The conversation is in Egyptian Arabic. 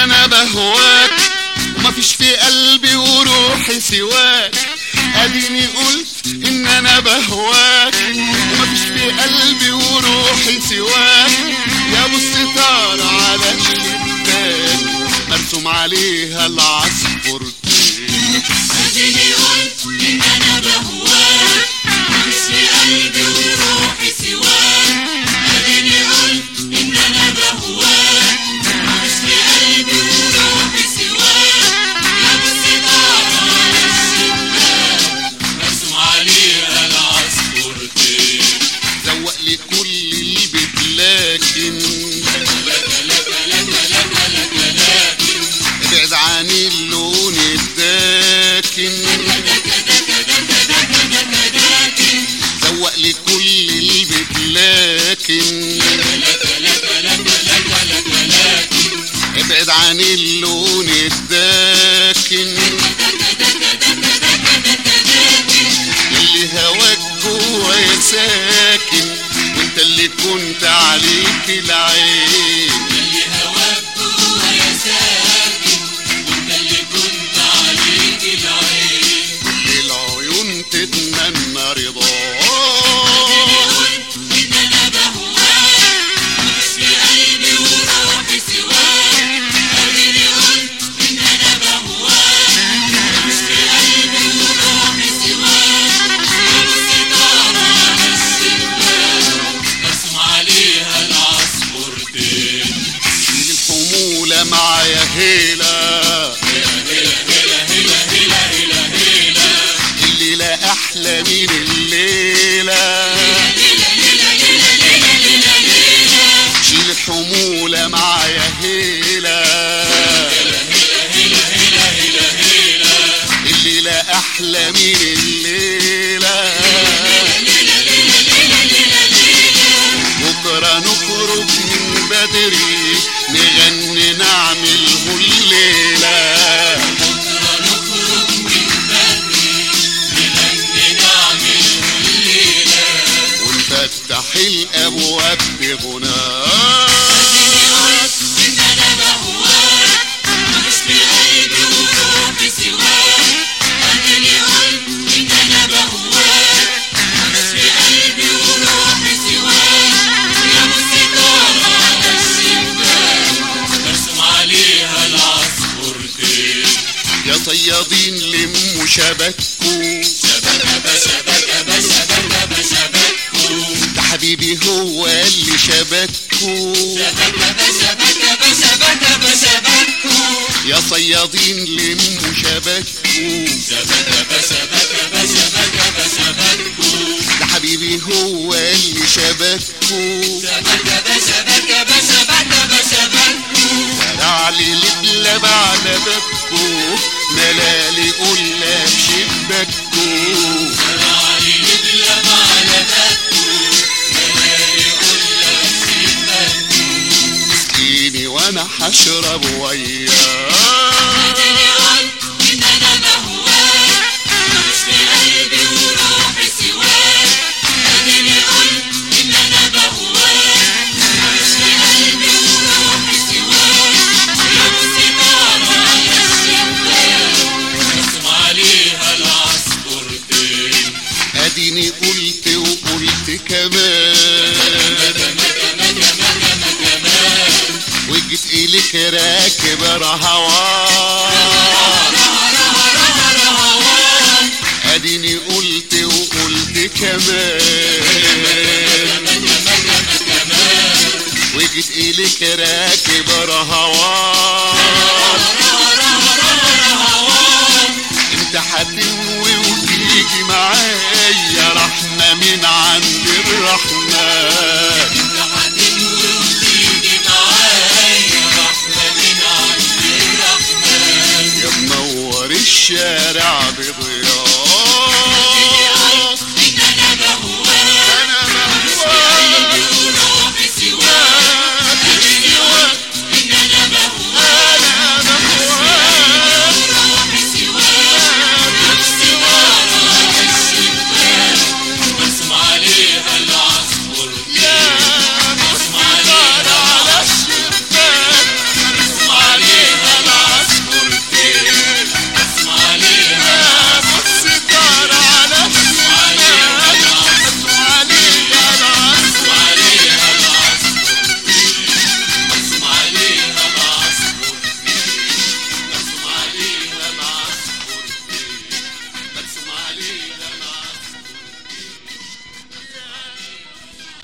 انا بهواك ومفيش في قلبي وروحي سواك اديني قلت ان انا بهواك ومفيش في قلبي وروحي سواك يا ابو الستار على الشباك مرسوم عليها العصفورتين اديني قلت ان انا بهواك مش في قلبي وروحي سواك اديني قلت ان انا بهواك مش في قلبي وروحي سواك يا بالستار على الشباك مرسوم عليها العصفورتين زوق لي كل البيت لكن لك لك لك لك لك لكن ابعد عن اللون الداكن زوق لي كل البيت لكن ابعد عن اللون الداكن اللي هواك جوايا ساكن وانت اللي كنت عليك العين اللي هواك جوايا ساكن وانت اللي كنت عليك العين العيون تتمنى رضاك قلت ان انا بهواك مش في قلبي وروحي سواك اديني قلت ان انا بهواك مش في قلبي وروحي سواك والستارة على الشباك مرسوم عليها العصفورتين شيل الحمولة معايا هيلة الليلة أحلى من الليلة شيل الحمولة معايا هيلة الليلة أحلى من الليلة بكرة نخرج من بدري نغني نعمله الليلة بكرة نخرج من بدري نغني نعمل الليلة ونفتح الأبواب بغناء اديني قلت ان انا بهواك مش في قلبي وروحي سواك اديني قلت ان انا بهواك مش في قلبي وروحي سواك يا بالستارة على الشباك مرسوم عليها العصفورتين يا صيادين لموا شبككوا شبكة شبكة شبكة شبكة ده حبيبي هو اللي شبككوا شبكة شبكة شبكة شبكة يا صيادين لموا شبككوا شبكة شبكة شبكة شبكة ده حبيبي هو اللي شبككوا شبكة شبكة شبكة شبكة طلع لي لبلب على بابكوا ملالي قلة شباككوا راعي لبلب على بكو ملالي قلة سيبكو مسكيني وانا حشرب وياه اديني قلت ان انا بهواك مش في قلبي وروحي سواك اديني قلت ان انا بهواك مش في قلبي وروحي سواك يا بالستارة على الشباك مرسوم عليها العصفورتين اديني قلت وقلت كمان وجيت اليك راكب رهوان اديني قلت وقلت كمان وجيت اليك راكب رهوان